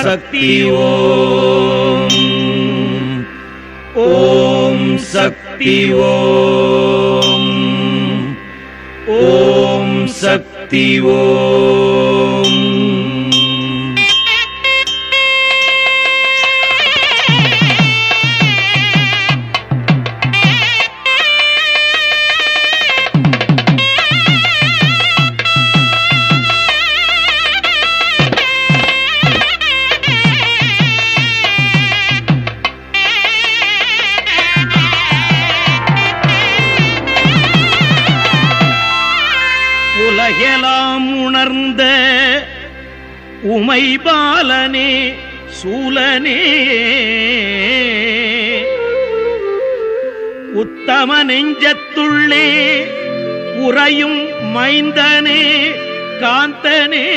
சக்தி ஓம் ஓம் சக்தி ஓம் ஓம் சக்தி ஓம் உலகெலாம் உணர்ந்த உமைபாலனே சூலனே உத்தம நெஞ்சத்துள்ளே உறையும் மைந்தனே காந்தனே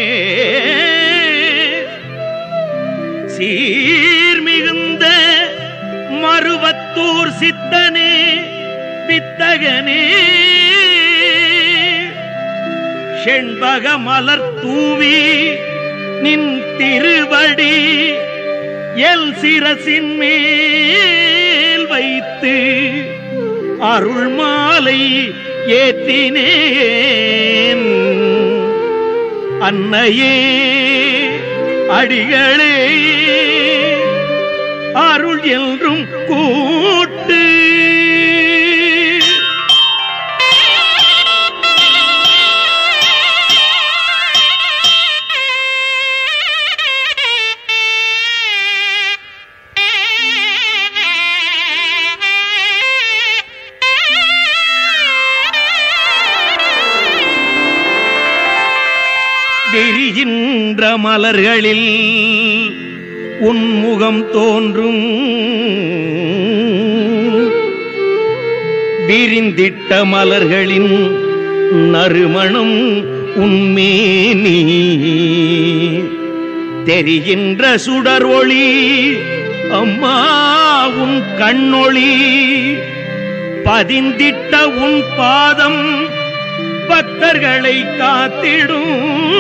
சீர்மிகுந்த மருவத்தூர் சித்தனே வித்தகனே செண்பக மலர் தூவி நின் திருவடி எல் சிரசின் மேல் வைத்து அருள் மாலை ஏற்றினேன் அன்னையே அடிகளே அருள் என்றும் கூட்டு விரிகின்ற மலர்களில் உன்முகம் தோன்றும் விரிந்திட்ட மலர்களின் நறுமணம் உன்மேனி தெரிகின்ற சுடர் ஒளி அம்மா உன் கண்ணொளி பதிந்திட்ட உன் பாதம் பக்தர்களை காத்திடும்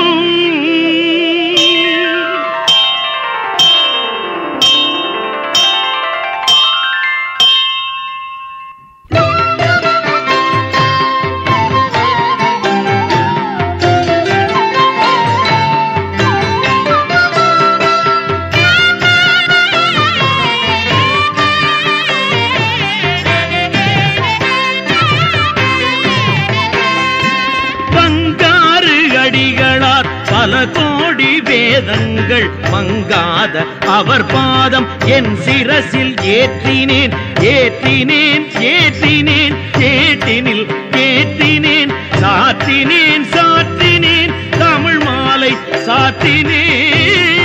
பங்காறு அடிகளார் பல கோடி வேதங்கள் மங்காத அவர் பாதம் என் சிரசில் ஏற்றினேன் ஏற்றினேன் ஏற்றினேன் ஏற்றினில் ஏற்றினேன் சாற்றினேன் சாற்றினேன் தமிழ் மாலை சாற்றினேன்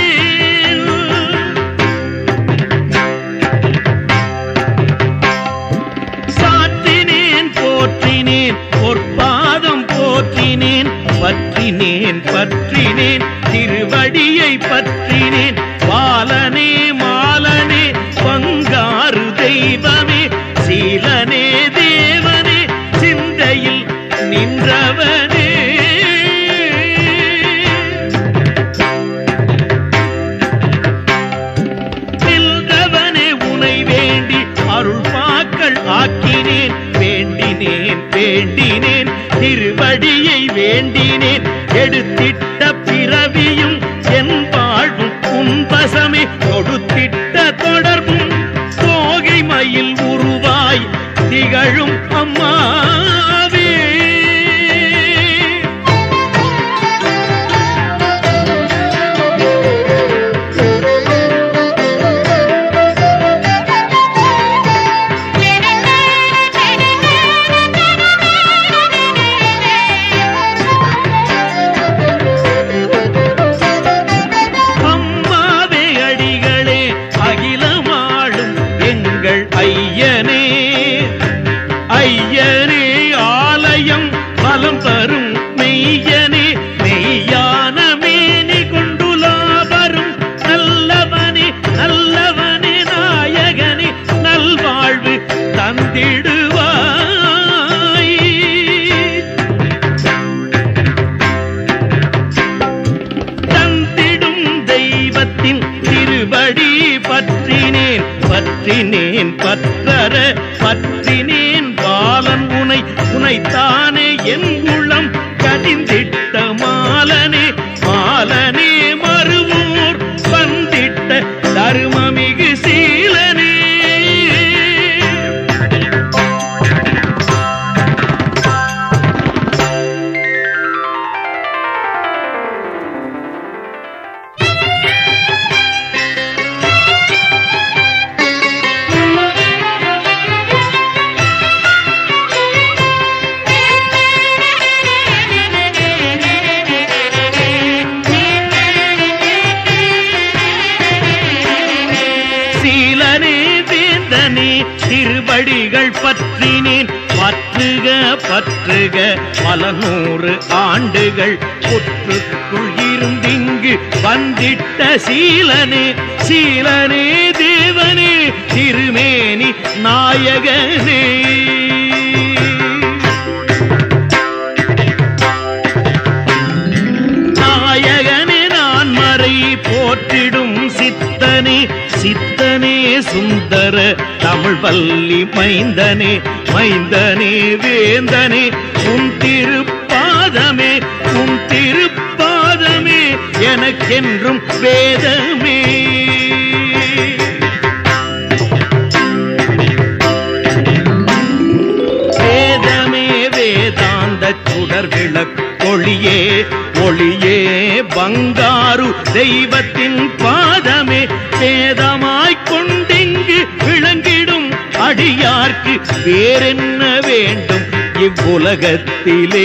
சாற்றினேன் போற்றினேன் பொற்பாதம் போற்றினேன் பற்றினேன் பற்றினேன் திருவடியை பற்றினேன் பாலனே மாலனே பங்காறு தெய்வமே சீலனே தேவனே சிந்தையில் நின்றவனே நின்றவனே உனை வேண்டி அருள் பாக்கள் ஆக்கினேன் வேண்டினேன் வேண்டினேன் திருவடியை வேண்டினேன் எடுத்திட்ட பிறவியும் என் வாழ்வும் உன்பசமே கொடுத்திட்ட தொடர்பும் தோகை மயில் உருவாய் திகழும் அம்மாவே அம்மாவே அடிகளே அகிலமாளும் எங்கள் ஐயனே ஐயனே ஆலயம் பலம் தரும் மெய்யனே மெய்யான மேனி கொண்டுலா வரும் நல்லவனே நல்லவனே நாயகனே நல்வாழ்வு தந்திடுவாய் தந்திடும் தெய்வத்தின் வைத்தானே என் உள்ளம் கதிந்திட்ட மாலனே மாலனே மறுவூர் வந்திட்ட தருமமிகு சீலனே சீலனே வேந்தனே திருவடிகள் பற்றினேன் பற்றுக பற்றுக பல நூறு ஆண்டுகள் புற்றுக்குள் இருந்திங்கு வந்திட்ட சீலனே சீலனே தேவனே திருமேனி நாயகனே நாயகனே நான் மறை போற்றிடும் சித்தனே சித்தனே சுந்தர தமிழ் வல்லி மைந்தனே மைந்தனே வேந்தனே உன் திருப்பாதமே உன் திருப்பாதமே எனக்கென்றும் வேதமே வேதமே வேதாந்த சுடர் விளக்கொளியே ஒளியே பங்காரு தெய்வத்தின் பாதமே வேதமாய்க் கொண்டிங்கு விளங்கிடும் அடியார்க்கு வேறென்ன வேண்டும் இவ்வுலகத்திலே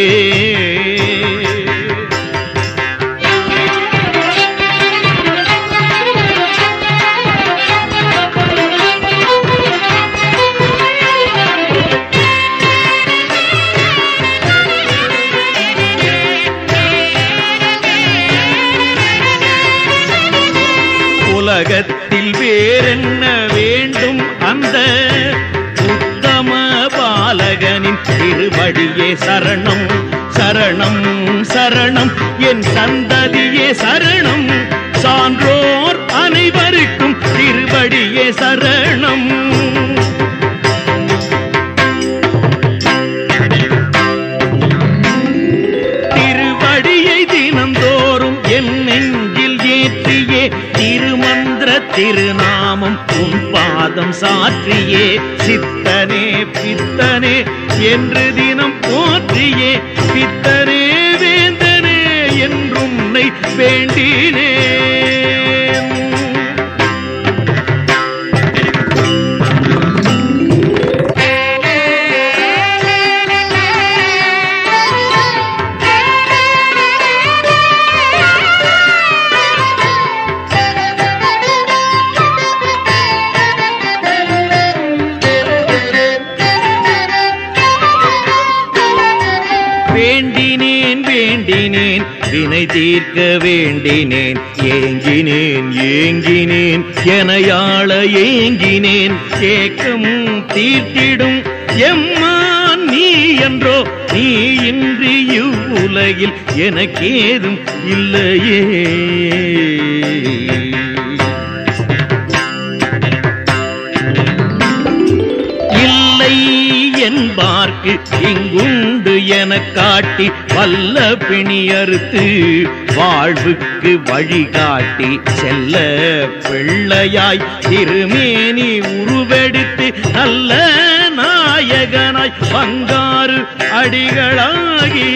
உலகத்தில் வேறென்ன வேண்டும் அந்த உத்தம பாலகனின் திருவடியே சரணம் சரணம் சரணம் என் சந்ததியே சரணம் சான்றோர் அனைவருக்கும் திருவடியே சரணம் திருவடியை தினந்தோறும் என் நெஞ்சில் ஏற்றியே திருமந்திர திருநாமம் உன் பாதம் சாற்றியே சித்தனே பித்தனே என்று தினம் போற்றியே பித்தனே வேந்தனே என்றும் உன்னை வேண்டினேன் வேண்டினேன் வேண்டினேன் வினை தீர்க்க வேண்டினேன் ஏங்கினேன் ஏங்கினேன் எனையாள ஏங்கினேன் ஏக்கம் தீர்த்திடும் எம்மான் நீ என்றோ நீ இன்றி இவ்வுலகில் எனக்கேதும் இல்லையே இல்லை என்பார்க்கு இங்குண்டு எனக் காட்டி வல்ல பிணி அறுத்து வாழ்வுக்கு வழிகாட்டி செல்ல பிள்ளையாய் திருமேனி உருவெடுத்து நல்ல நாயகனாய் பங்காறு அடிகளாகி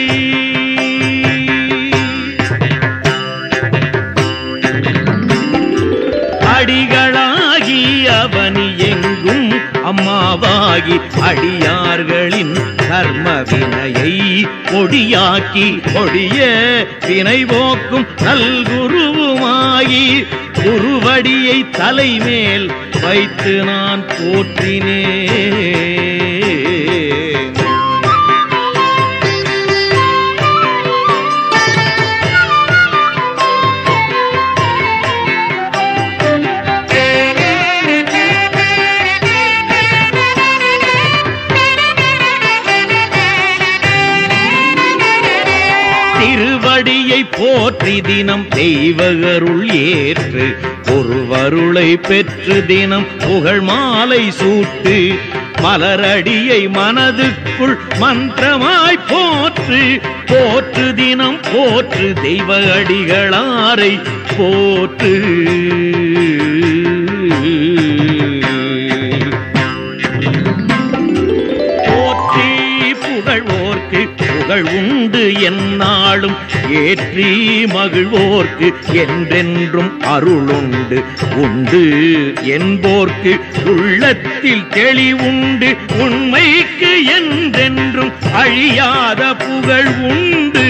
அடிகளாகி அவனி எங்கும் அம்மாவாகி அடியார்களின் கர்ம வினையை பொடியாக்கி பொடிய வினை போக்கும் நல்குருவுமாகி குருவடியை தலைமேல் வைத்து நான் போற்றினேன் பாடியை போற்றி தினம் தெய்வகருள் ஏற்று ஒருவருளை பெற்று தினம் புகழ் மாலை சூட்டு மலரடியை மனதுக்குள் மந்திரமாய் போற்று போற்று தினம் போற்று தெய்வ அடிகளாரை போற்று போற்றி புகழ்வோர்க்கு புகழ் உண்டு எந்நாளும் ஏற்றி மகிழ்வோர்க்கு என்றென்றும் அருளுண்டு உண்டு என்போர்க்கு உள்ளத்தில் தெளிவுண்டு உண்மைக்கு என்றென்றும் அழியாத புகழ் உண்டு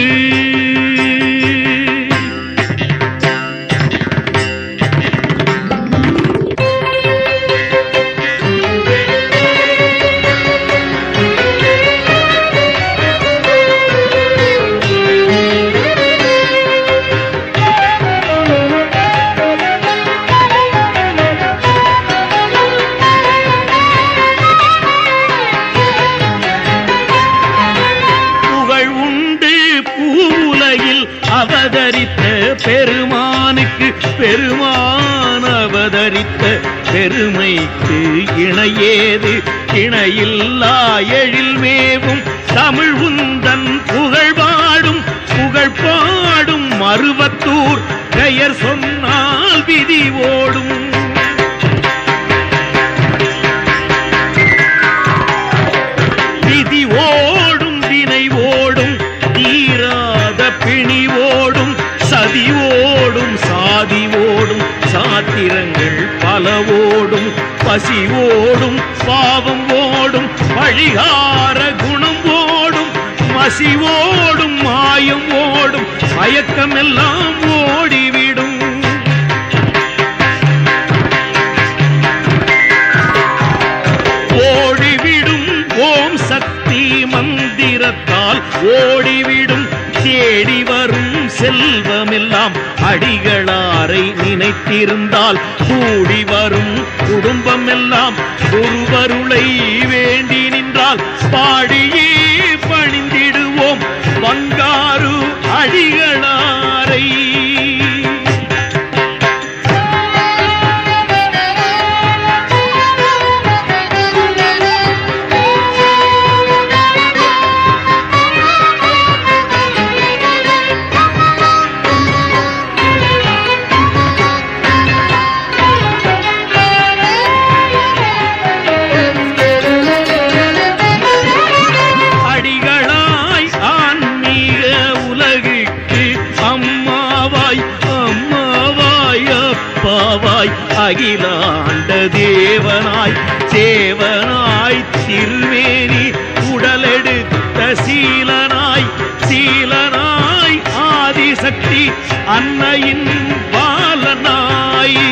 புகழ் உண்டு பூவுலகில் அவதரித்த பெருமானுக்கு பெருமான் அவதரித்த பெருமைக்கு இணையேது இணையில்லா எழில் மேவும் தமிழ் உந்தன் புகழ் பாடும் புகழ் பாடும் மருவத்தூர் பெயர் சொன்னால் விதி ஓடும் விதி ஓடும் வினை ஓடும் தீராத பிணி ஓடும் சதி ஓடும் சாதி ஓடும் சாத்திரங்கள் பல ஓடும் பசி ஓடும் பாவம் ஓடும் பழிகார குணம் ஓடும் மசி ஓடும் மாயம் ஓடும் மயக்கமெல்லாம் ஓடிவிடும் ஓடிவிடும் ஓம் சக்தி மந்திரத்தால் ஓடிவிடும் தேடி வரும் செல்வமெல்லாம் அடிகளாரை நினைத்திருந்தால் கூடி வரும் குடும்பம் எல்லாம் ஒருவருளை வேண்டி நின்றால் பாடியே பணிந்திடுவோம் பங்காரு அடிகளாரை அடிகளாய் ஆன்மீக உலகுக்கு அம்மாவாய் அம்மாவாய் அப்பாவாய் அகிலாண்ட தேவனாய் தேவனாய் திருவேணி உடலெடுத்த சீலனாய் சீலனாய் ஆதிசக்தி அன்னையின் பாலனாய்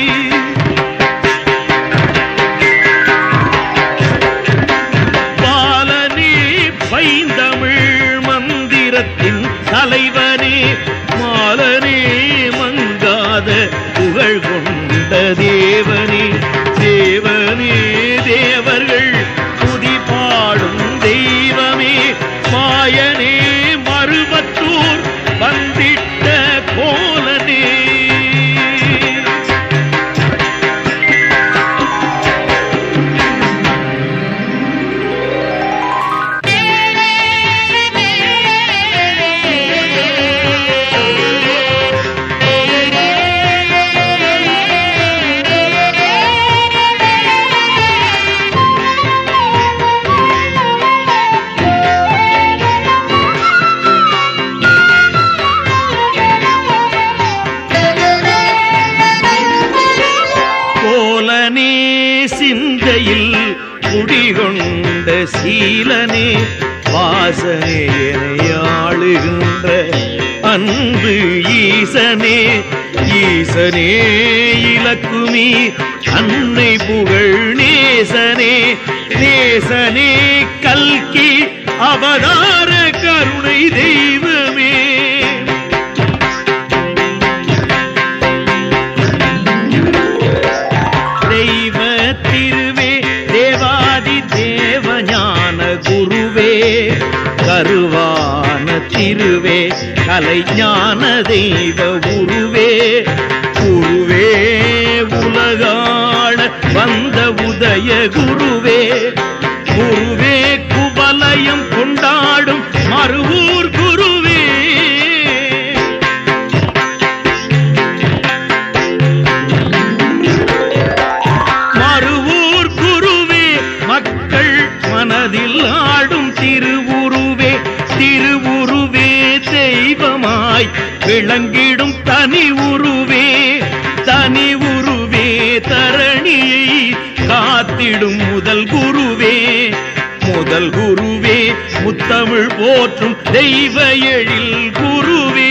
பாலனே பைந்தமிழ் மந்திரத்தின் தலைவனே மாலனே மங்காத புகழ் கொண்ட தேவனே தேவனே தேவர்கள் துதி பாடும் தெய்வமே மாயனே மருவத்தூர் வந்திட்ட கோலனே கோலனே சிந்தையில் குடிகொண்ட சீலனே வாசனே ஆளுகின்ற அன்பு ஈசனே ஈசனே இலக்குமி அன்னை புகழ் நேசனே நேசனே கல்கி அவதார கருணை தெய்வமே தெய்வ திருவே தேவாதி தேவஞான குருவே கருவான திருவே கலை ஞான தெய்வ உருவே குருவே உலகாள வந்த உதய குருவே குருவே குவலயம் கொண்டாடும் மறுவூர் குருவே மறுவூர் குருவே மக்கள் மனதில் ஆடும் திருவுருவே திருவுருவே தெய்வமாய் விளங்கிடும் தனி உருவே தனி உருவே தரணியை காத்திடும் முதல் குருவே முதல் குருவே முத்தமிழ் போற்றும் தெய்வ எழில் குருவே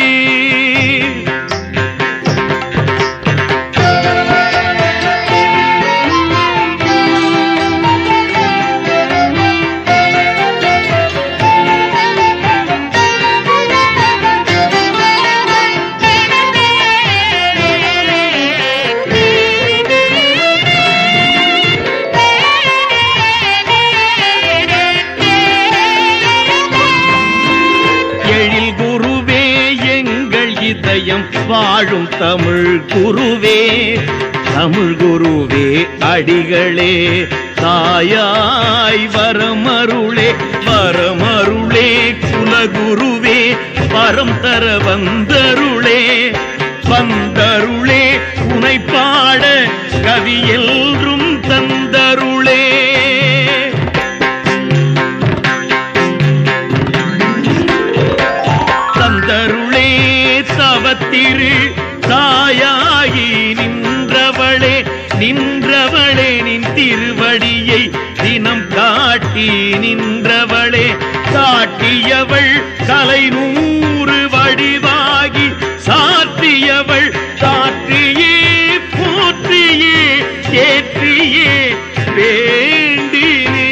எழில் குருவே எங்கள் இதயம் வாழும் தமிழ் குருவே தமிழ் குருவே அடிகளே தாயாய் வரமருளே வரமருளே குலகுருவே வரம் தர வந்தருளே வந்தருளே உனை பாட கவியெல்றும் தந்தருளே தந்தருளே தவத்திரு தாயாகி நின்றவளே நின்றவளே நின் திருவடியை தினம் காட்டி நின்றவளே காட்டியவள் கலை நூறு வடிவாகி சாற்றியவள் சாற்றியே போற்றியே ஏற்றியே வேண்டினேன்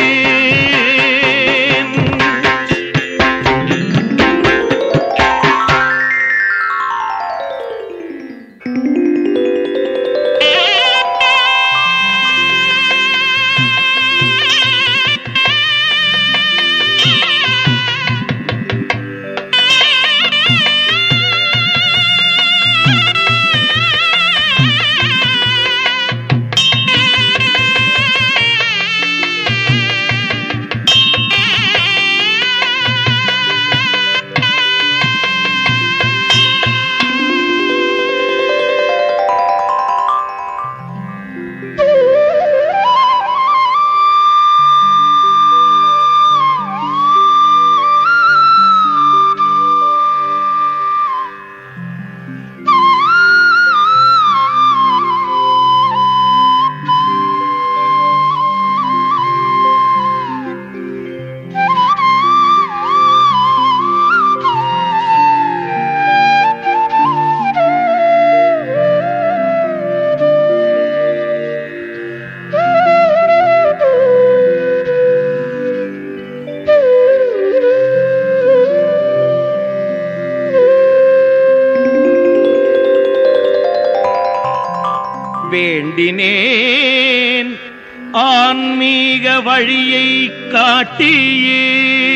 வேண்டினேன் ஆன்மீக வழியை காட்டியே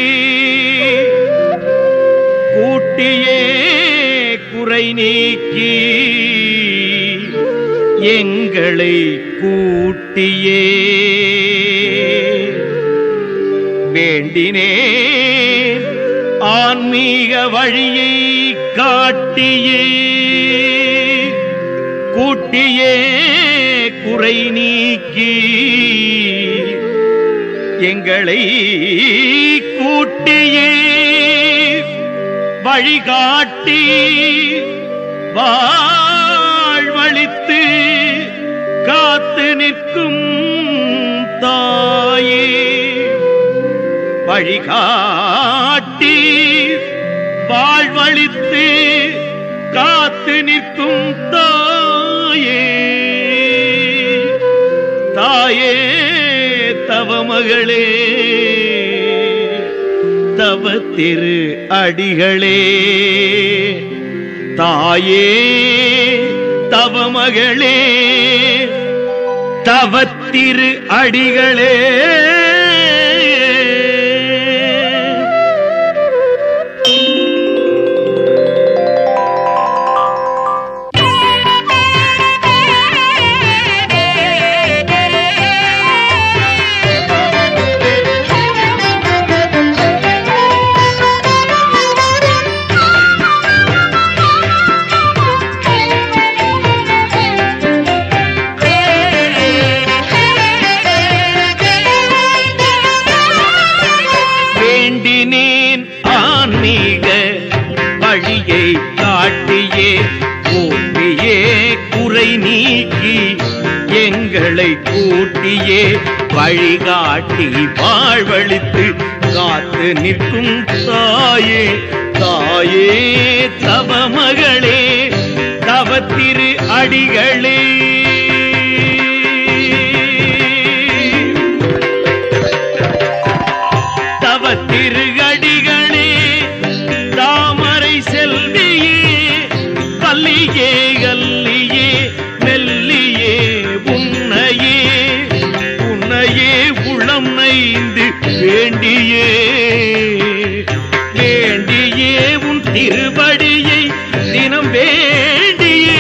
கூட்டியே குறை நீக்கி எங்களை கூட்டியே வேண்டினேன் ஆன்மீக வழியை காட்டியே கூட்டியே குறை நீக்கி எங்களை கூட்டியே வழிகாட்டி வாழ்வழித்து காத்து நிற்கும் தாயே வழிகாட்டி வாழ்வழித்து காத்து நிற்கும் தாயே தாயே தவமகளே தவ திரு அடிகளே தாயே தவமகளே தவத்திரு அடிகளே வழியை காட்டியே கூட்டியே குறை நீக்கி எங்களை கூட்டியே வழிகாட்டி வாழ்வழித்து காத்து நிற்கும் தாயே தாயே தவமகளே தவத்திரு அடிகளே தவத்திரு அடிகளே தாமரை செல்வியே கல்லியே கல்லியே மெல்லியே உன்னையே உன்னையே உளம் நைந்து வேண்டியே வேண்டியே உன் திருவடியை தினம் வேண்டியே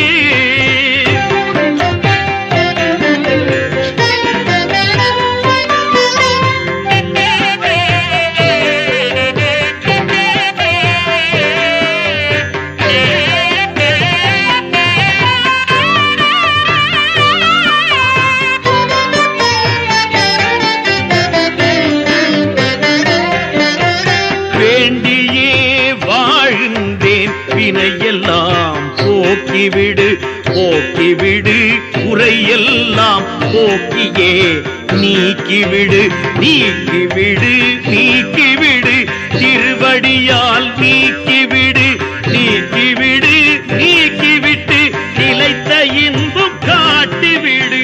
வேண்டியே வாழ்கின்றேன் வினையெல்லாம் போக்கிவிடு போக்கிவிடு குறையெல்லாம் போக்கியே நீக்கிவிடு நீக்கிவிடு நீக்கிவிடு திருவடியால் நீக்கிவிடு நீக்கிவிடு நீக்கிவிட்டு நிலைத்த இன்பம் காட்டிவிடு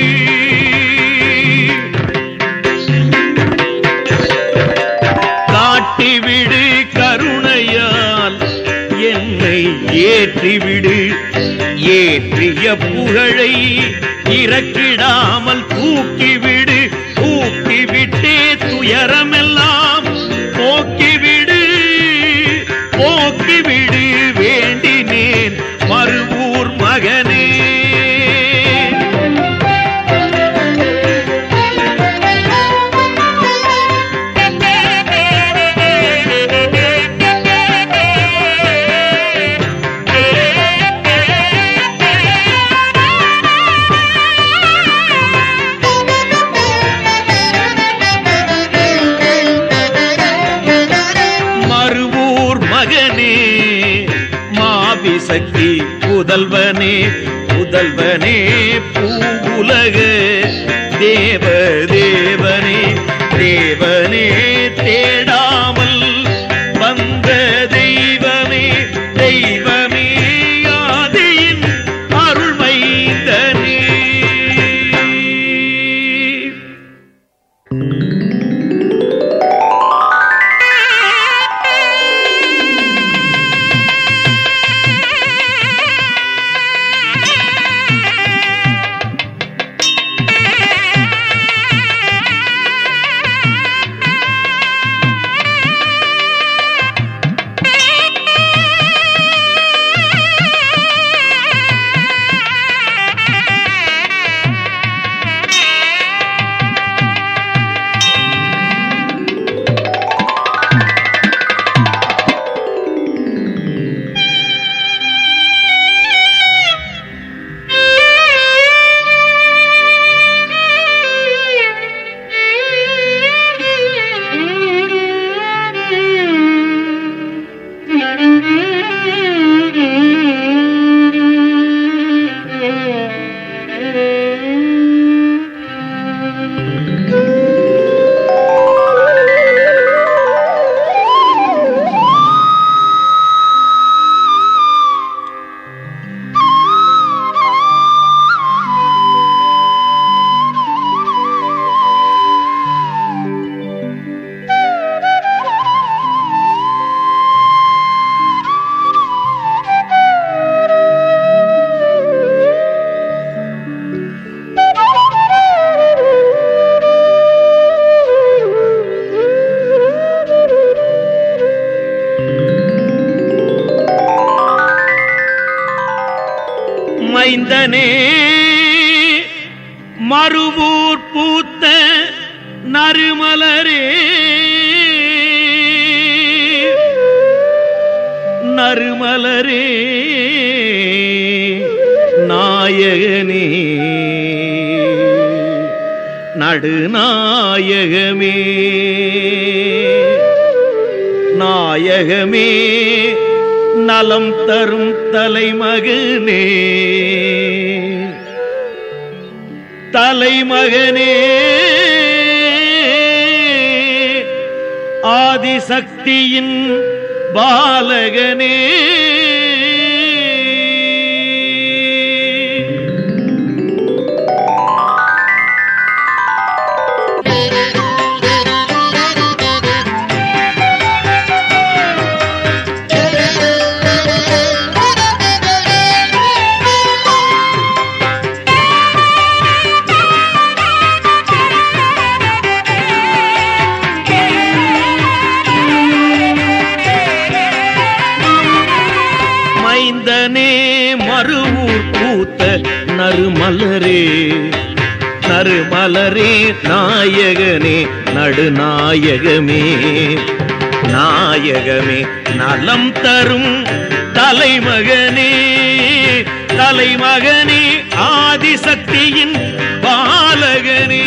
காட்டிவிடு கருணையால் என்னை ஏற்றிவிடு ஏற்றிய புகழை இறக்கிடாமல் தூக்கிவிடு தூக்கிவிட்டே துயரமெல்லாம் போக்கிவிடு போக்கிவிடு வேண்டினேன் மறுவூர் மகனே மறுவூர் மகனே மாபிசக்தி புதல்வனே புதல்வனே பூவுலக தேவ தேவனே தேவனே தேடாமல் வந்த தெய்வமே தெய்வமே ஆதியின் அருள்மைந்தனே மைந்தனே மறுவூர் பூத்த நறுமலரே நறுமலரே நாயகனே நடுநாயகமே நாயகமே நலம் தரும் தலைமகனே தலைமகனே ஆதிசக்தியின் பாலகனே மைந்தனே மறுவூர் பூத்த நறுமலரே நறுமலரே நாயகனே நடுநாயகமே நாயகமே நலம் தரும் தலைமகனே தலைமகனே ஆதிசக்தியின் பாலகனே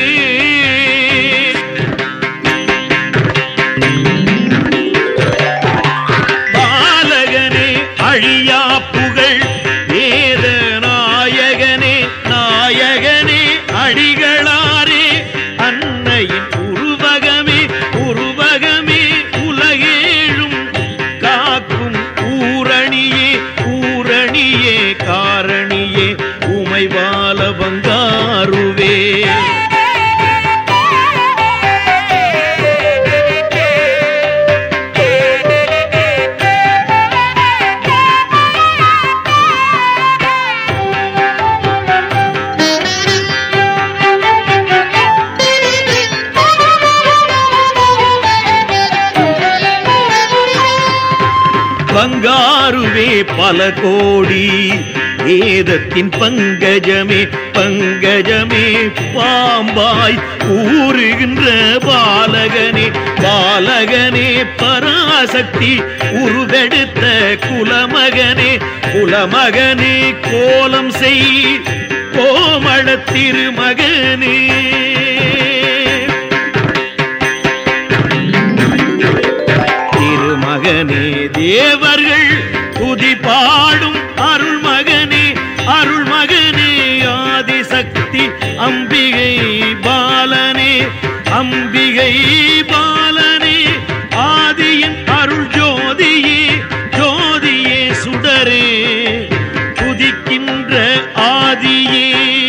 பாலகனே அழியா புகழ் வேத நாயகனே நாயகனே அடிகளாரே அன்னையின் உருவகமே உருவகமே உலகேழும் காக்கும் ஊரணியே ஊரணியே காரணியே உமைவால பங்காருவே பங்காருவே பல கோடி வேதத்தின் பங்கஜமே பங்கஜமே பாம்பாய் ஊறுகின்ற பாலகனே பாலகனே பராசக்தி உருவெடுத்த குலமகனே குலமகனே கோலம் செய் கோமள திருமகனே திருமகனே தேவர்கள் துதி பாடும் அருள்மகனே அருள்மகனே ஆதிசக்தி அம்பிகை பாலனே அம்பிகை பாலனே ஆதியின் அருள் ஜோதியே ஜோதியே சுடரே துதிக்கின்ற ஆதியே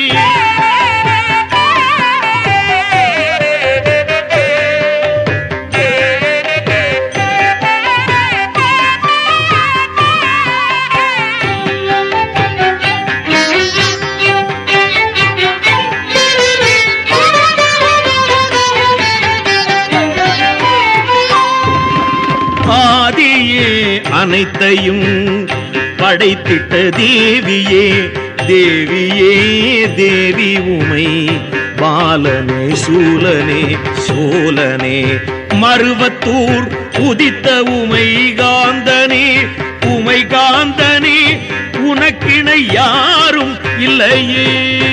ஆதியே அனைத்தையும் படைத்திட்ட தேவியே தேவியே தேவி உமை பாலனே சூலனே சோலனே மருவத்தூர் உதித்த உமை காந்தனே உமை காந்தனே உனக்கிணை யாரும் இல்லையே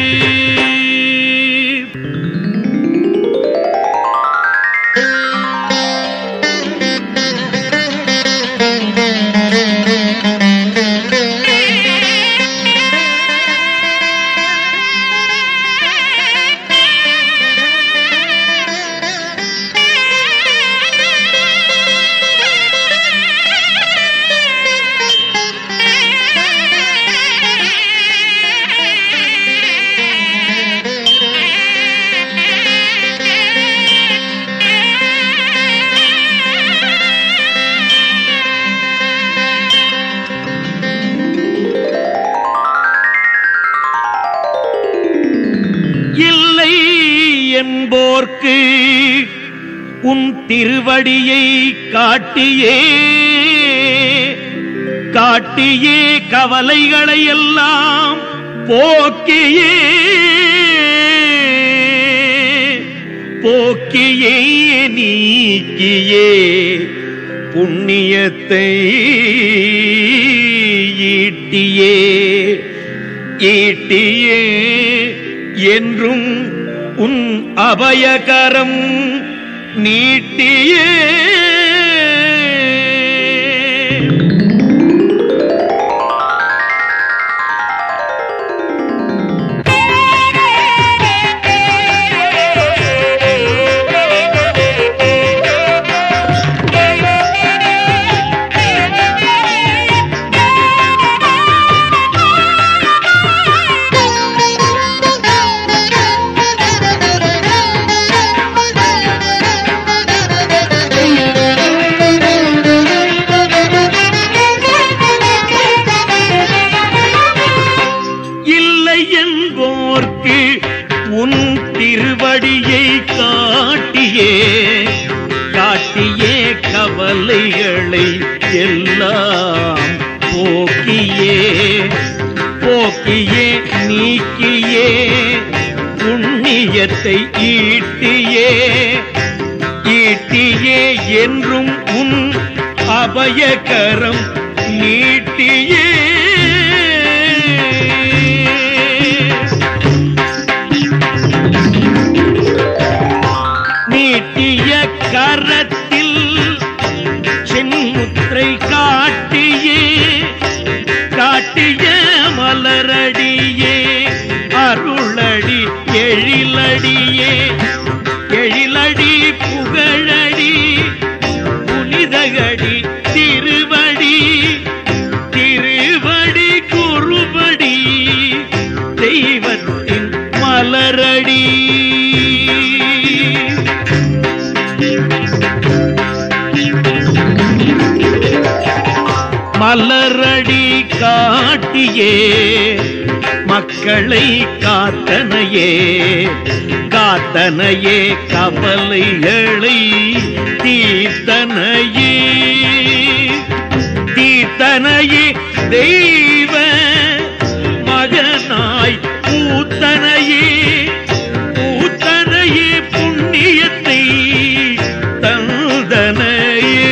இல்லை என்போர்க்கு உன் திருவடியை காட்டியே காட்டியே கவலைகளை எல்லாம் போக்கியே போக்கியே நீக்கியே புண்ணியத்தை ஈட்டியே ஈட்டியே என்றும் உன் அபயகரம் நீட்டியே கவலைகளை எல்லாம் போக்கியே போக்கியே நீக்கியே புண்ணியத்தை ஈட்டியே ஈட்டியே என்றும் உன் அபயகரம் நீட்டியே நீட்டிய கரத்தில் சென்முத்திரை காட்டியே காட்டிய மலரடியே அருளடி எழிலடியே எழிலடி புகழடி புனிதகடி திருவடி திருவடி குருவடி தெய்வத்தின் மலரடி மலரடி காட்டியே மக்களை காத்தனையே காத்தனையே கவலைகளை தீர்த்தனையே தீர்த்தனையே தெய்வ மகனாய் பூத்தனையே பூத்தனையே புண்ணியத்தை தந்தனையே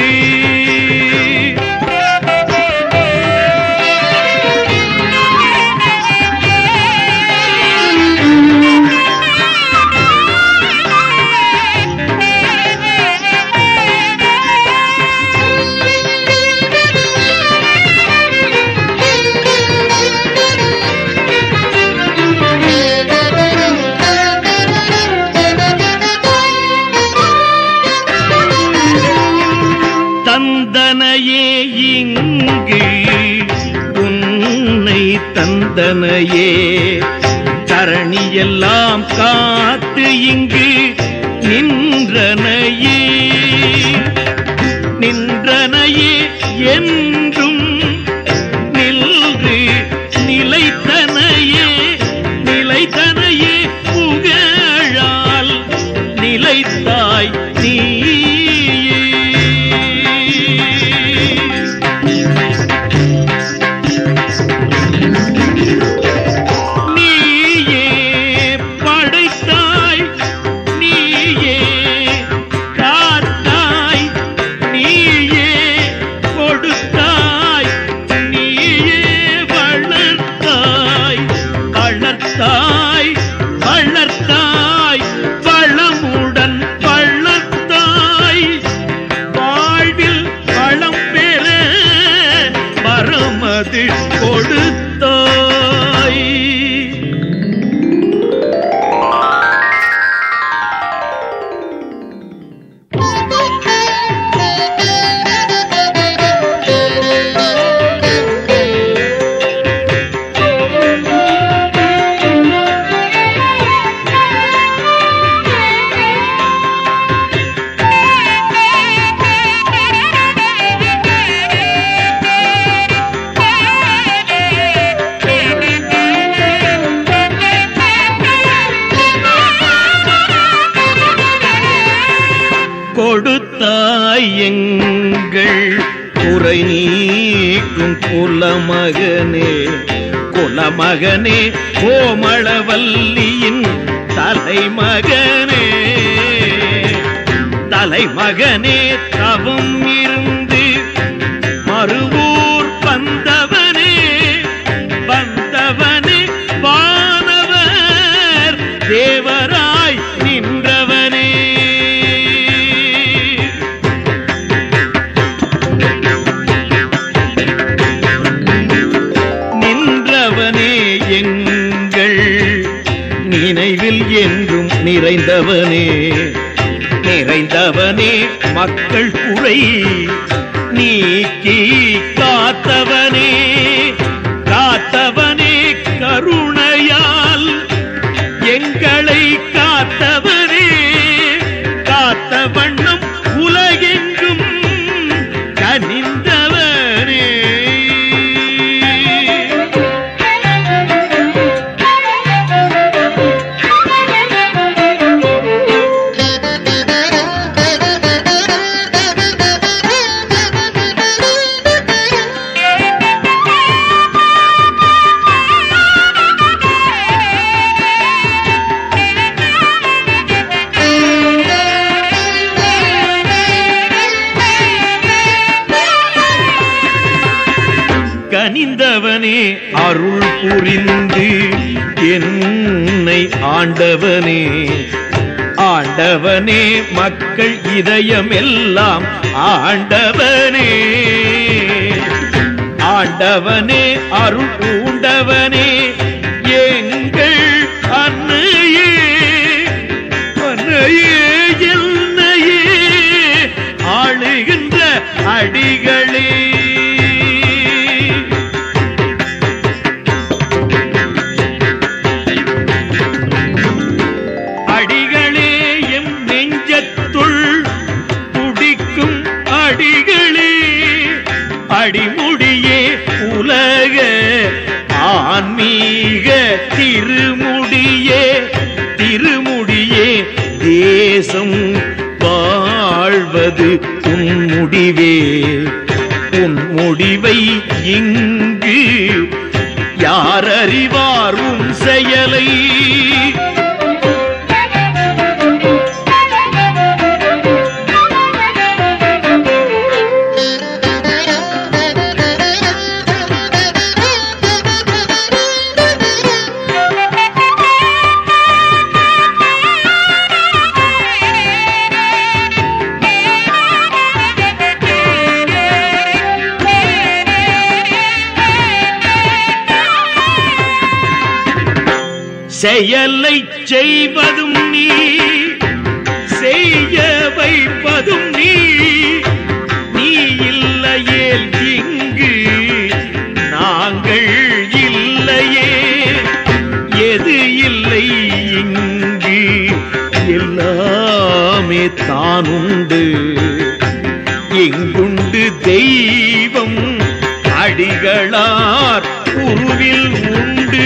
தந்தனையே இங்கு உன்னை தந்தனையே தரணியெல்லாம் காத்து இங்கு நின்றனையே நின்றனையே என்றும் நின்று நிலைத்தனையே நிலைத்தனையே புகழால் நிலைத்தாய் நீயே நீயே படைத்தாய் நீயே காத்தாய் நீயே கொடுத்தாய் நீயே வளர்த்தாய் வளர்த்தாய் வளர்த்தாய் வளமுடன் வளர்த்தாய் வாழ்வில் வளம் பெற வரமது கொடுத்தாய் கொடுத்தாய் எங்கள் குறை நீக்கும் குலமகனே குலமகனே கோமளவல்லியின் தலைமகனே தலைமகனே தவம் இருந்து மறுவூர் வந்தவனே வந்தவனே வானவர் தேவராய் நின்றவனே நின்றவனே எங்கள் நினைவில் என்றும் நிறைந்தவனே நிறைந்தவனே மக்கள் குறை நீக்கி காத்தவனே காத்தவனே கருணையால் எங்களை காத்தவனே காத்த வண்ணம் உலகெங்கும் கனிந்தவனே Thank you. கனிந்தவனே அருள் புரிந்து என்னை ஆண்டவனே ஆண்டவனே மக்கள் இதயமெல்லாம் ஆண்டவனே ஆண்டவனே அருள் பூண்டவனே எங்கள் அன்னையே அன்னையே என்னையே ஆளுகின்ற அடிகளே அடிகளே எம் நெஞ்சத்துள் துடிக்கும் அடிகளே அடிமுடியே உலக ஆன்மீக திருமுடியே திருமுடியே தேசம் வாழ்வது உன் முடிவே உன் முடிவை இங்கு யார் அறிவார் உன் செயலை செயலை செய்வதும் நீ செய்ய வைப்பதும் நீ நீ இல்லையேல் இங்கு நாங்கள் இல்லையே எது இல்லை இங்கு எல்லாமே தானுண்டு எங்குண்டு தெய்வம் அடிகளார் உருவில் உண்டு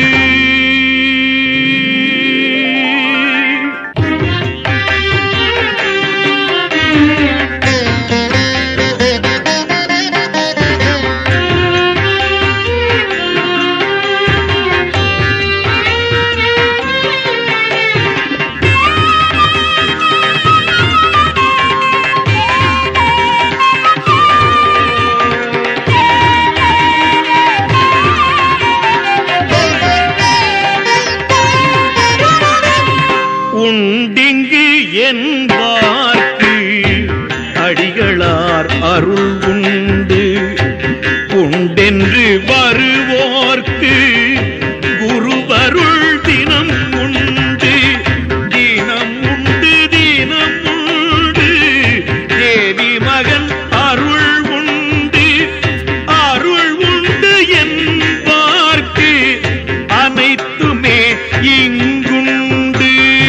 உண்டிங்கு என்பார்க்கு அடிகளார் அருள் உண்டு உண்டென்று வருவோர்க்கு குருவருள் தினம் உண்டு தினம் உண்டு தினம் உண்டு தேவி மகன் அருள் உண்டு அருள் உண்டு என்பார்க்கு அனைத்துமே இங்குண்டு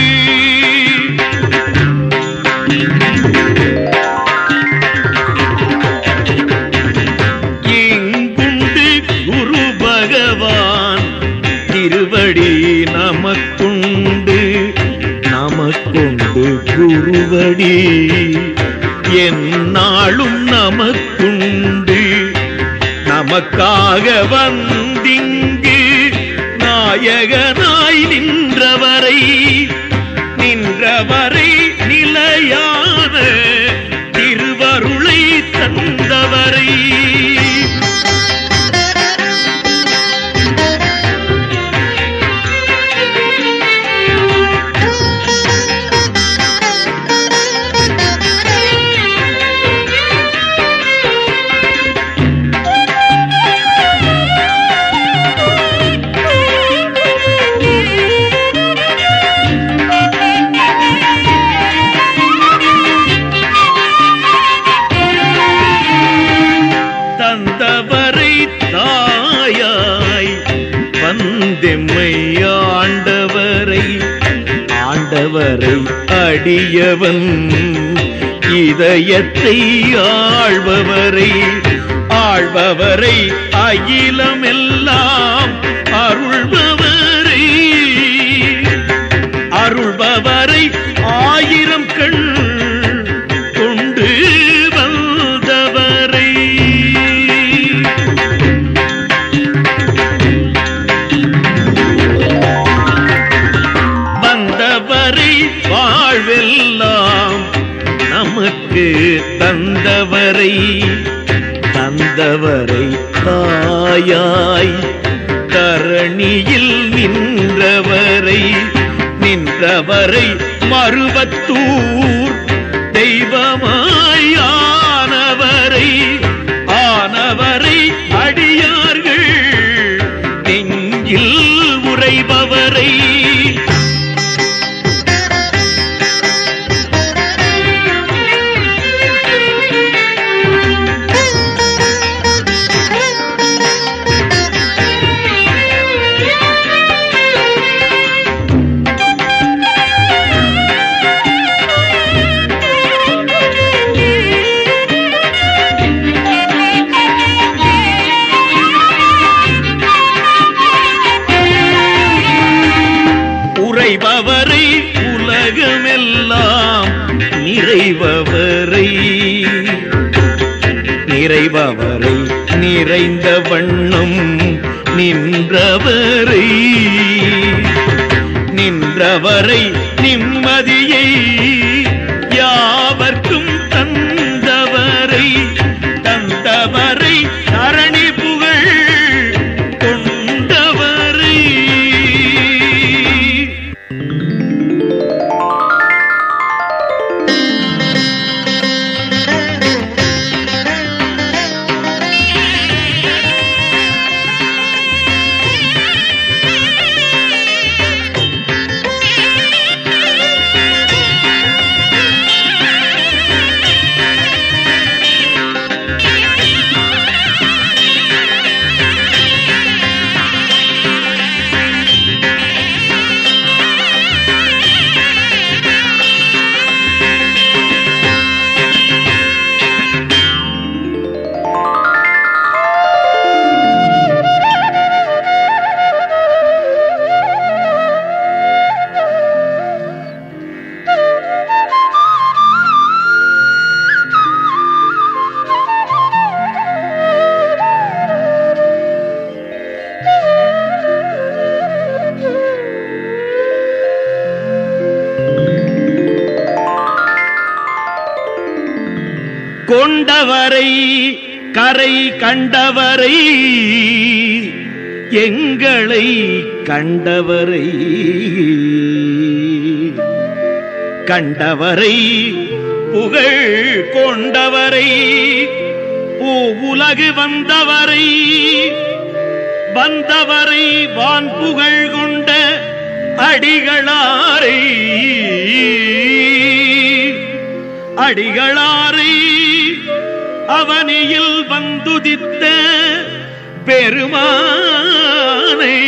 இங்குண்டு குரு பகவான் திருவடி நமக்குண்டு நமக்குண்டு குருவடி என்னாலும் நமக்குண்டு நமக்காக வந்திங்கு நாயகனாய் நின்றவரை நின்றவரை நிலையான திருவருளை தந்தவரை தந்தவரை தாயாய் வந்தெம்மை ஆண்டவரை ஆண்டவரை அடியவன் இதயத்தை ஆள்பவரை ஆள்பவரை அகிலமெல்லாம் அருள்பவரை அருள்பவரை ஆயிரம் கண் கொண்டு வந்தவரை வந்தவரை வாழ்வெல்லாம் நமக்கு தந்தவரை தந்தவரை தாயாய் தரணியில் நின்றவரை நின்றவரை மறுவத்தூர் தெய்வமாய் ஆனவரை ஆனவரை அடியார்கள் நெஞ்சில் உறைபவரை உறைபவரை உலகமெல்லாம் நிறைபவரை நிறைபவரை நிறைந்த வண்ணம் நின்றவரை நின்றவரை நிம்மதியை யாவர்க்கும் தந்தவரை தந்தவரை தரணி புகழ் கொண்டவரை கொண்டவரை கரை கண்டவரை எங்களை கண்டவரை கண்டவரை புகழ் கொண்டவரை பூவுலகு வந்தவரை வந்தவரை வான் புகழ் கொண்ட அடிகளாரை அடிகளாரை அவனியில் வந்துதித்த பெருமானை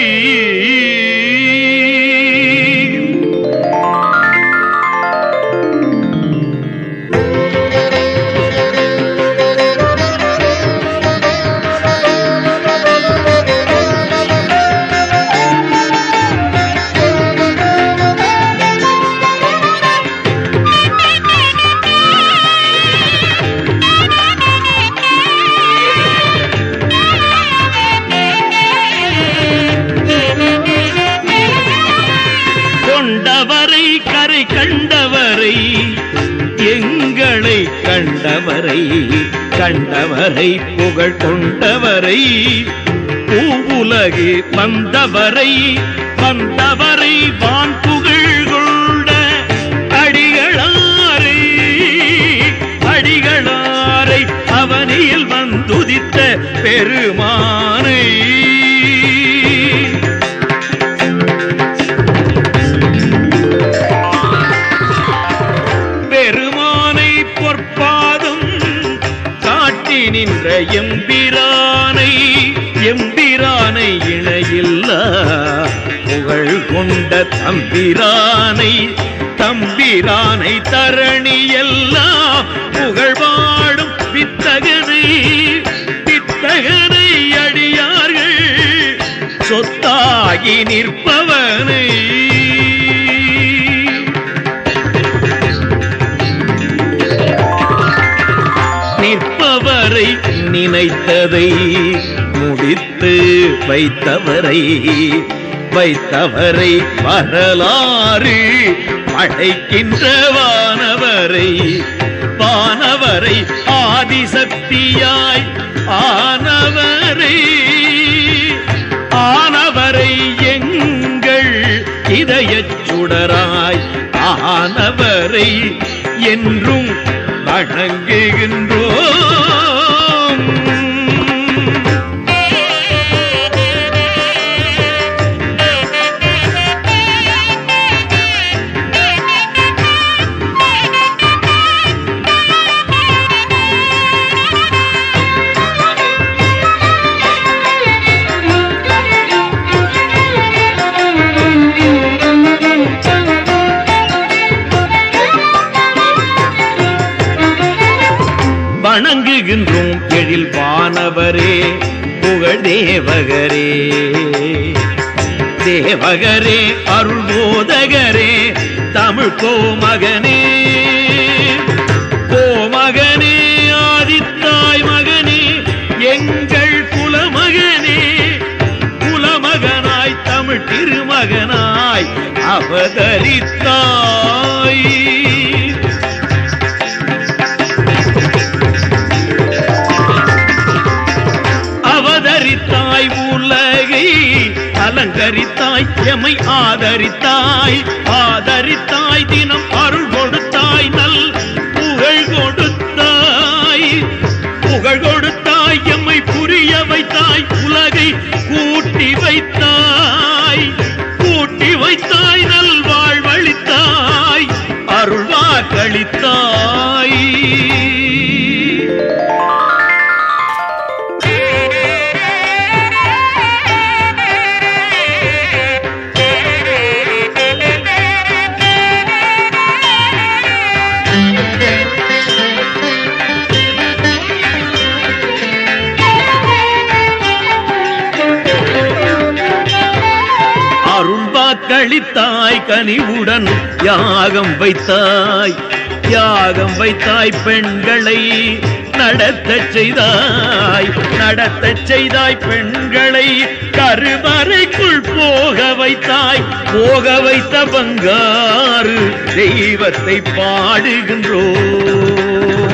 கொண்டவரை கரை கண்டவரை எங்களை கண்டவரை கண்டவரை புகழ் கொண்டவரை பூவுலகு வந்தவரை வந்தவரை வான் புகழ் கொண்ட அடிகளாரை அடிகளாரை அவனியில் வந்துதித்த பெருமானை பெருமானை பொற்பாதம் காட்டி நின்ற எம்பிரானை எம்பிரானை இணையில்லா புகழ் கொண்ட தம்பிரானை தம்பிரானை தரணி எல்லாம் புகழ் பாடும் வித்தகனை வித்தகனை அடியார்கள் சொத்தாகி நிற்பவனை நிற்பவரை நினைத்ததை முடித்து வைத்தவரை வைத்தவரை வரலாறு படைக்கின்ற வானவரை வானவரை ஆதிசக்தியாய் ஆனவரை சுடராய் ஆனவரை என்றும் வணங்குகின்றோம் வணங்குகின்றோம் எழில் வானவரே புகழ் தேவகரே தேவகரே அருள்போதகரே தமிழ் கோமகனே கோமகனே ஆதித்தாய் மகனே எங்கள் குலமகனே குலமகனாய் தமிழ் திருமகனாய் அவதரித்தாய் அவதரித்தாய் உலகை அலங்கரித்தாய் எமை ஆதரித்தாய் ஆதரித்தாய் தினம் அருள் கொடுத்தாய் நல் புகழ் கொடுத்தாய் புகழ் கொடுத்தாய் எம்மை புரிய வைத்தாய் உலகை கூட்டி வைத்தாய் கூட்டி வைத்தாய் நல் வாழ்வழித்தாய் அருள்வாக்களித்தாய் அருள்வாக்களித்தாய் கனிவுடன் யாகம் வைத்தாய் யாகம் வைத்தாய் பெண்களை நடத்தச் செய்தாய் நடத்தச் செய்தாய் பெண்களை கருவறைக்குள் போக வைத்தாய் போக வைத்த பங்காறு தெய்வத்தை பாடுகின்றோம்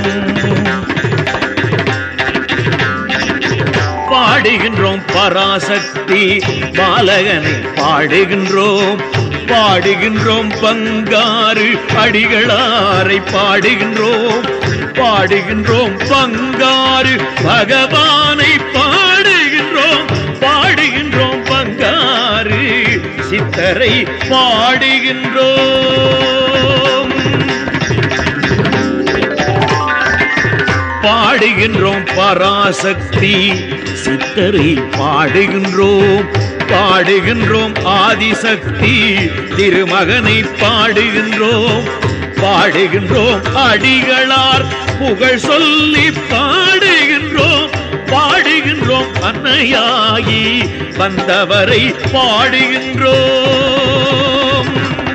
பாடுகின்றோம் பராசக்தி பாலகனை பாடுகின்றோம் பாடுகின்றோம் பங்காறு அடிகளாரை பாடுகின்றோம் பாடுகின்றோம் பங்காறு பகவானை பாடுகின்றோம் பாடுகின்றோம் பங்காறு சித்தரை பாடுகின்றோம் பாடுகின்றோம் பராசக்தி சித்தரை பாடுகின்றோம் பாடுகின்றோம் ஆதிசக்தி திருமகனை பாடுகின்றோம் பாடுகின்றோம் அடிகளார் புகழ் சொல்லி பாடுகின்றோம் பாடுகின்றோம் அன்னையாகி வந்தவரை பாடுகின்றோம்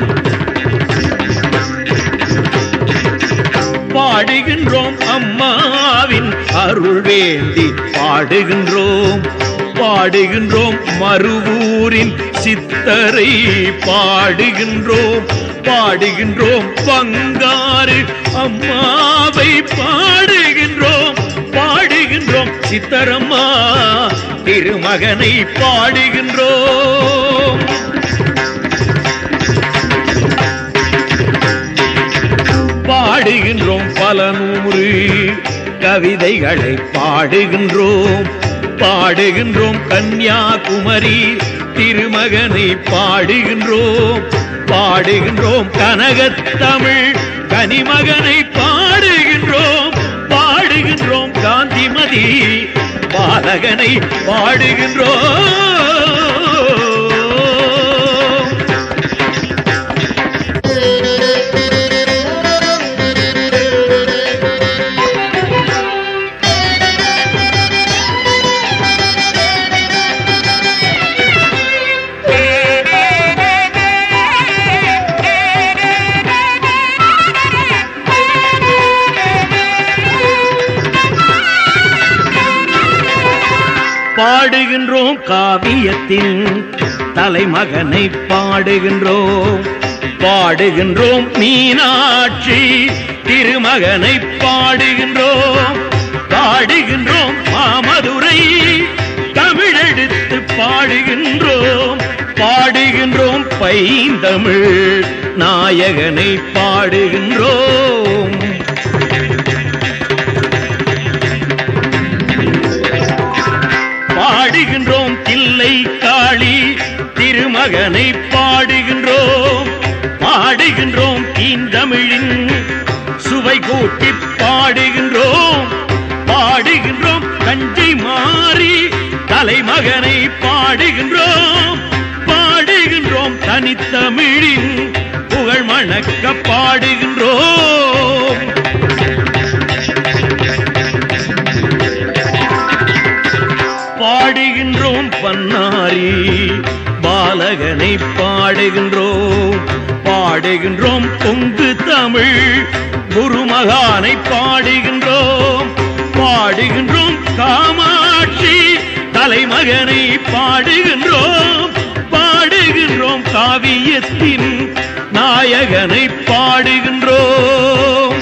பாடுகின்றோம் அம்மாவின் அருள் வேண்டி பாடுகின்றோம் பாடுகின்றோம் மறுவூரின் சித்தரை பாடுகின்றோம் பாடுகின்றோம் பங்காறு அம்மாவை பாடுகின்றோம் பாடுகின்றோம் சித்தரம்மா திருமகனை பாடுகின்றோம் பாடுகின்றோம் பல நூறு கவிதைகளை பாடுகின்றோம் பாடுகின்றோம் கன்னியாகுமரி திருமகனை பாடுகின்றோம் பாடுகின்றோம் கனகத்தமிழ் கனிமகனை பாடுகின்றோம் பாடுகின்றோம் காந்திமதி பாலகனை பாடுகின்றோம் பாடுகின்றோம் காவியத்தின் தலைமகனை பாடுகின்றோம் பாடுகின்றோம் மீனாட்சி திருமகனை பாடுகின்றோம் பாடுகின்றோம் மாமதுரை தமிழெடுத்து பாடுகின்றோம் பாடுகின்றோம் பைந்தமிழ் நாயகனை பாடுகின்றோம் பாடுகின்றோம் தில்லை காளி திருமகனை பாடுகின்றோம் பாடுகின்றோம் தீந்தமிழின் சுவை கூட்டி பாடுகின்றோம் பாடுகின்றோம் தஞ்சை மாறி தலைமகனை பாடுகின்றோம் பாடுகின்றோம் தனித்தமிழின் புகழ் மணக்க பாடுகின்றோம் பாடுகின்றோம் பன்னாரி பாலகனை பாடுகின்றோம் பாடுகின்றோம் பொங்கு தமிழ் குருமகானை பாடுகின்றோம் பாடுகின்றோம் காமாட்சி தலைமகனை பாடுகின்றோம் பாடுகின்றோம் காவியத்தின் நாயகனை பாடுகின்றோம்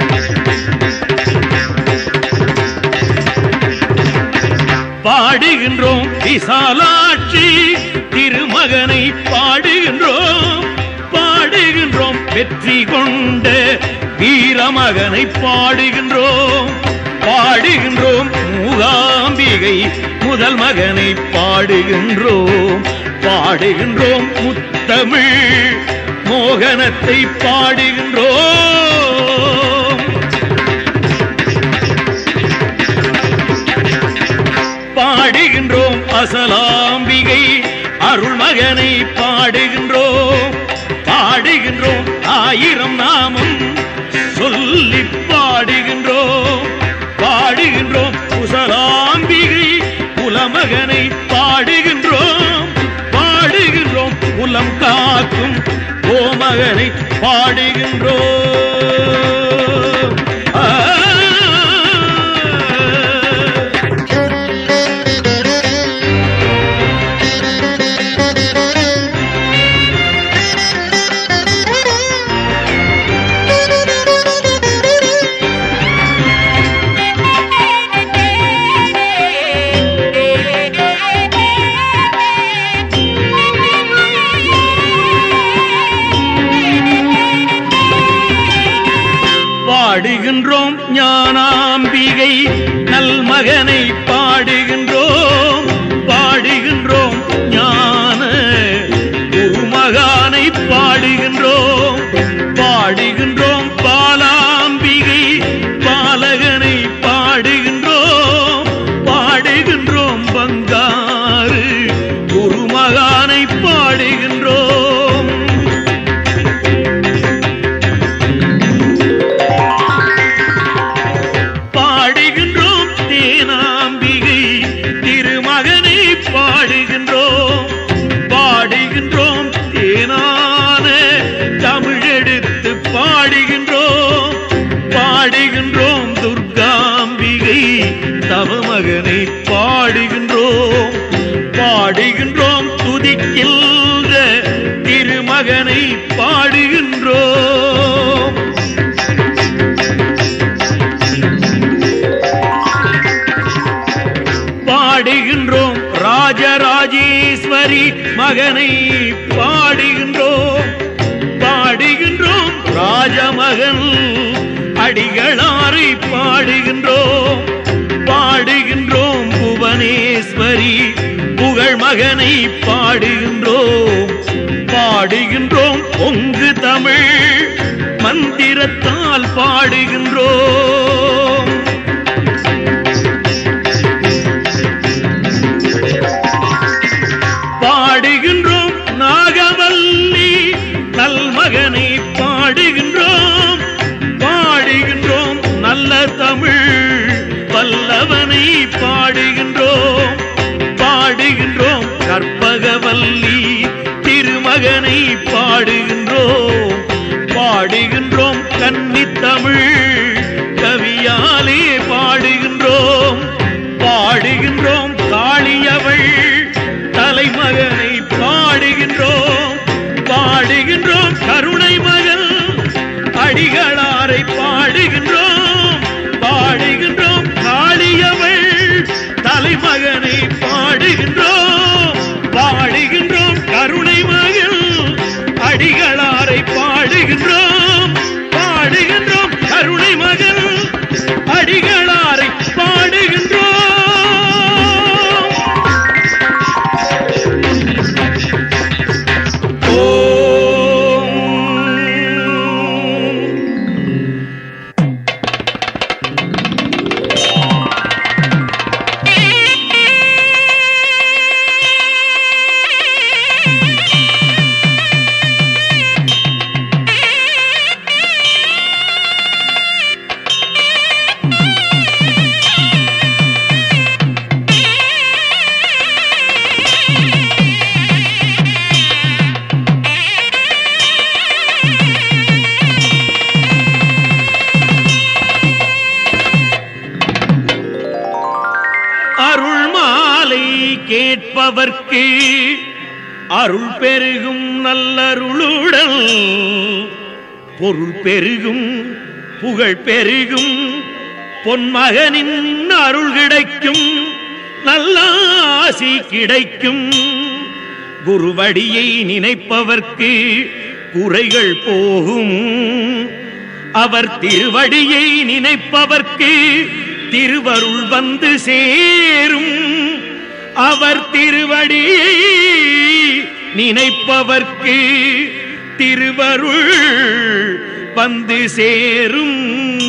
பாடுகின்றோம் விசாலாட்சி திருமகனை பாடுகின்றோம் பாடுகின்றோம் வெற்றி கொண்ட வீரமகனை பாடுகின்றோம் பாடுகின்றோம் மூகாம்பிகை முதல் மகனை பாடுகின்றோம் பாடுகின்றோம் முத்தமிழ் மோகனத்தை பாடுகின்றோம் பாடுகின்றோம் அசலாம்பிகை அருள்மகனை பாடுகின்றோம் பாடுகின்றோம் ஆயிரம் நாமம் சொல்லி பாடுகின்றோம் பாடுகின்றோம் குசலாம்பிகை குலமகனை பாடுகின்றோம் பாடுகின்றோம் குலம் காக்கும் கோமகனை பாடுகின்றோம் ஆ பாடுகின்றோம் ஞானாம்பிகை நல்மகனை பாடுகின்றோம் பாடுகின்றோம் ஞான குருமகானை பாடுகின்றோம் பாடுகின்றோம் பாலாம்பிகை பாலகனை பாடுகின்றோம் பாடுகின்றோம் பங்காறு குருமகானை பாடுகின்றோம் பாடுகின்றோம் தேனாம்பிகை திருமகனை பாடுகின்றோம் பாடுகின்றோம் தேனான தமிழெடுத்து பாடுகின்றோம் பாடுகின்றோம் துர்காம்பிகை தவமகனை பாடுகின்றோம் பாடுகின்றோம் துதிக்கின்ற திருமகனை பாடுகின்றோம் பாடுகின்றோம் ராஜராஜேஸ்வரி மகனை பாடுகின்றோம் பாடுகின்றோம் ராஜமகன் அடிகளாரை பாடுகின்றோம் பாடுகின்றோம் புவனேஸ்வரி புகழ் மகனை பாடுகின்றோம் பாடுகின்றோம் பொங்கு தமிழ் மந்திரத்தால் பாடுகின்றோம் பாடுகின்றோம் நாகவல்லி நல்மகனை பாடுகின்றோம் பாடுகின்றோம் நல்ல தமிழ் வல்லவனை பாடுகின்றோம் பாடுகின்றோம் கற்பகவல்லி திருமகனை பாடுகின்றோம் பாடுகின்றோம் கன்னித்தமிழ் கவியாலே பாடுகின்றோம் பாடுகின்றோம் காளியவள் தலைமகனை பாடுகின்றோம் பாடுகின்றோம் கருணை மகள் அடிகளாரை பாடுகின்றோம் பாடுகின்றோம் காளியவள் தலைமகனை பாடுகின்றோம் பாடுகின்றோம் கரு கேட்பவர்க்கு அருள் பெருகும் நல்லருளுடன் பொருள் பெருகும் புகழ் பெருகும் பொன்மகனின் அருள் கிடைக்கும் நல்ல ஆசி கிடைக்கும் குருவடியை நினைப்பவர்க்கு குறைகள் போகும் அவர் திருவடியை நினைப்பவர்க்கு திருவருள் வந்து சேரும் அவர் திருவடியை நினைப்பவர்க்கு திருவருள் வந்து சேரும்